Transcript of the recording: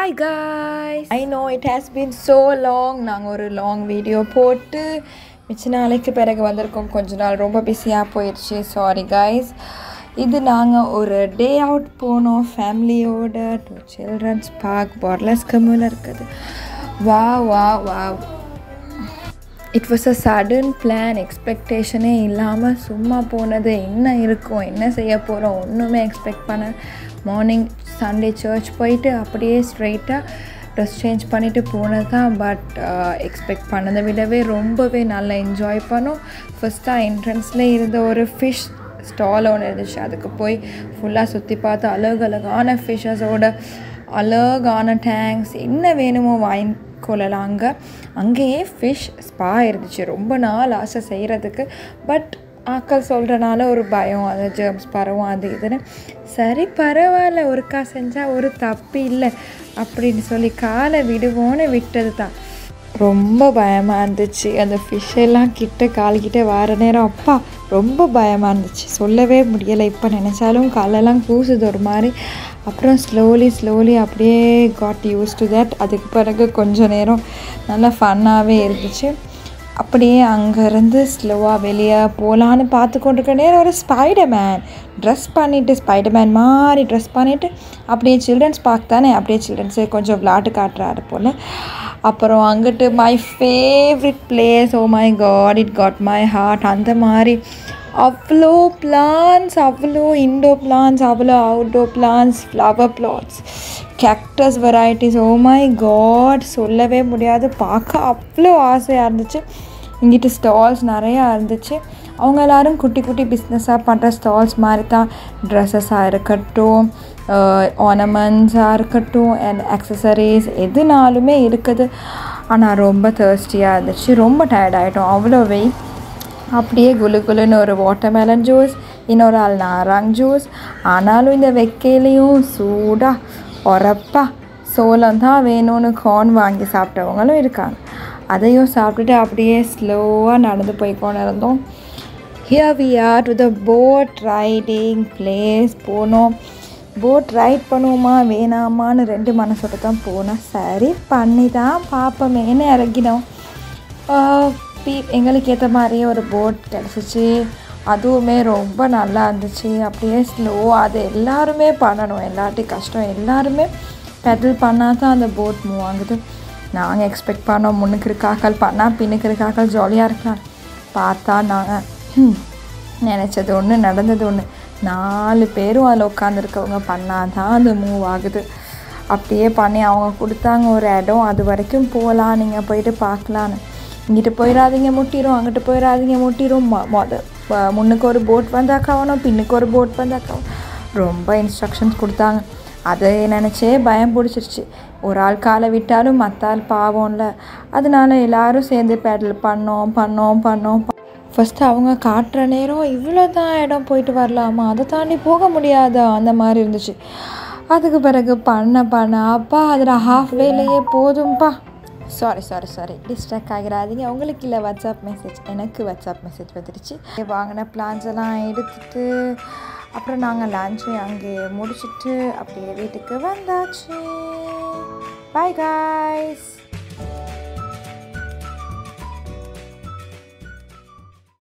hi guys I know it has been so long நாங்கள் ஒரு long video போட்டு மிச்ச நாளைக்கு பிறகு வந்திருக்கோம் கொஞ்ச நாள் ரொம்ப பிஸியாக போயிடுச்சு சாரி காய்ஸ் இது நாங்கள் ஒரு டே அவுட் போனோம் ஃபேமிலியோட டு சில்ட்ரன்ஸ் பார்க் பார்லஸ் கம்யூனில் இருக்குது வா வா வா it was a sudden plan எக்ஸ்பெக்டேஷனே இல்லாமல் சும்மா போனது என்ன இருக்கும் என்ன செய்ய போகிறோம் ஒன்றுமே எக்ஸ்பெக்ட் பண்ண மார்னிங் சண்டே சர்ச் போயிட்டு அப்படியே ஸ்ட்ரைட்டாக ட்ரெஸ் சேஞ்ச் பண்ணிவிட்டு போனது தான் பட் எக்ஸ்பெக்ட் பண்ணதை விடவே ரொம்பவே நல்லா என்ஜாய் பண்ணோம் ஃபஸ்ட்டாக என்ட்ரன்ஸில் இருந்த ஒரு ஃபிஷ் ஸ்டால் ஒன்று இருந்துச்சு அதுக்கு போய் ஃபுல்லாக சுற்றி பார்த்து அழகு அழகான ஃபிஷ்ஷஸோட அழகான டேங்க்ஸ் என்ன வேணுமோ வாங்கிக்கொள்ளலாம் அங்கே அங்கேயே ஃபிஷ் ஸ்பா இருந்துச்சு ரொம்ப நாள் ஆசை செய்கிறதுக்கு பட் ஆக்கள் சொல்கிறனால ஒரு பயம் அது ஜேர்ம்ஸ் பரவும் அது இதுன்னு சரி பரவாயில்ல ஒருக்கா செஞ்சால் ஒரு தப்பு இல்லை அப்படின்னு சொல்லி காலை விடுவோன்னு விட்டது தான் ரொம்ப பயமாக இருந்துச்சு அந்த ஃபிஷ் எல்லாம் கிட்ட கால்கிட்ட வர நேரம் அப்பா ரொம்ப பயமாக இருந்துச்சு சொல்லவே முடியலை இப்போ நினச்சாலும் காலெல்லாம் கூசுது ஒரு மாதிரி அப்புறம் ஸ்லோலி ஸ்லோலி அப்படியே காட் யூஸ் டு தட் அதுக்கு பிறகு கொஞ்ச நேரம் நல்லா ஃபன்னாகவே இருந்துச்சு அப்படியே அங்கேருந்து ஸ்லோவாக வெளியே போகலான்னு பார்த்து கொண்டிருக்க நேரம் ஒரு ஸ்பைடர் மேன் ட்ரெஸ் பண்ணிவிட்டு ஸ்பைடர் மேன் மாதிரி ட்ரெஸ் பண்ணிவிட்டு அப்படியே சில்ட்ரன்ஸ் பார்க் தானே அப்படியே சில்ட்ரன்ஸு கொஞ்சம் விளாட்டு காட்டுறாரு போல் அப்புறம் அங்கிட்டு my favourite place oh my God it got my heart அந்த மாதிரி அவ்வளோ பிளான்ஸ் அவ்வளோ இன்டோ பிளான்ஸ் அவ்வளோ outdoor plants flower plants cactus varieties oh my God சொல்லவே முடியாது பார்க்க அவ்வளோ ஆசையாக இருந்துச்சு இங்கிட்டு ஸ்டால்ஸ் நிறையா இருந்துச்சு அவங்க எல்லோரும் குட்டி குட்டி பிஸ்னஸாக பண்ணுற ஸ்டால்ஸ் மாதிரி தான் ட்ரெஸ்ஸஸாக இருக்கட்டும் ஆர்னமெண்ட்ஸாக இருக்கட்டும் அண்ட் அக்சசரிஸ் எதுனாலுமே இருக்குது ஆனால் ரொம்ப தேர்ஸ்டியாக இருந்துச்சு ரொம்ப டயர்ட் ஆகிட்டோம் அவ்வளோ வெயிட் அப்படியே குலு குலுன்னு ஒரு வாட்டர்மெலன் ஜூஸ் இன்னொரு ஆள் நாராங் ஜூஸ் ஆனாலும் இந்த வெக்கையிலையும் சூடாக உரப்பா சோளம் தான் வேணும்னு கார்ன் வாங்கி சாப்பிட்டவங்களும் இருக்காங்க அதையும் சாப்பிட்டுட்டு அப்படியே ஸ்லோவாக நடந்து போய் கொண்டு இருந்தோம் here we are to the boat riding place போனோம் போட் ரைட் பண்ணுவோமா வேணாமான்னு ரெண்டு மனசோட தான் போனோம் சரி பண்ணி தான் பார்ப்போமேன்னு இறங்கினோம் பீ எங்களுக்கு ஏற்ற மாதிரியே ஒரு போட் கிடச்சிச்சு அதுவுமே ரொம்ப நல்லா இருந்துச்சு அப்படியே ஸ்லோ அது எல்லாருமே பண்ணணும் எல்லாட்டையும் கஷ்டம் எல்லாருமே பெடல் பண்ணால் தான் அந்த போட் மூவ் ஆகுது நாங்கள் எக்ஸ்பெக்ட் பண்ணோம் முன்னுக்கு இருக்காக்கள் பண்ணால் பின்னுக்கு இருக்காக்கள் ஜாலியாக இருக்கலாம் பார்த்தா நாங்கள் நினச்சது ஒன்று நடந்தது ஒன்று நாலு பேரும் அதில் உட்காந்துருக்கவங்க பண்ணால் தான் அது மூவ் ஆகுது அப்படியே பண்ணி அவங்க கொடுத்தாங்க ஒரு இடம் அது வரைக்கும் போகலாம் நீங்கள் போயிட்டு பார்க்கலான்னு இங்கிட்டு போயிடாதீங்க முட்டிரும் அங்கிட்டு போயிடாதீங்க முட்டிரும் மொ மொத முன்னுக்கு ஒரு போட் வந்தாக்காவணும் பின்னுக்கு ஒரு போட் வந்தாக்காவும் ரொம்ப இன்ஸ்ட்ரக்ஷன்ஸ் கொடுத்தாங்க அதை நினச்சே பயம் பிடிச்சிருச்சு ஒரு ஆள் காலை விட்டாலும் மற்ற ஆள் பாவம்ல அதனால எல்லாரும் சேர்ந்து பேடல் பண்ணோம் பண்ணோம் பண்ணோம் ஃபஸ்ட்டு அவங்க காட்டுற நேரம் இவ்வளோ தான் இடம் போயிட்டு வரலாமா அதை தாண்டி போக முடியாதா அந்த மாதிரி இருந்துச்சு அதுக்கு பிறகு பண்ண பண்ண அப்பா அதில் ஹாஃப் வேலையே போதும்ப்பா சாரி சாரி சாரி டிஸ்ட்ராக்ட் ஆகிறாதீங்க உங்களுக்கு இல்லை வாட்ஸ்அப் மெசேஜ் எனக்கு வாட்ஸ்அப் மெசேஜ் வந்துடுச்சு வாங்கின பிளான்ஸ் எல்லாம் எடுத்துட்டு அப்புறம் நாங்கள் லஞ்சை அங்கே முடிச்சுட்டு அப்படியே வீட்டுக்கு வந்தாச்சு பாய் காய்ஸ்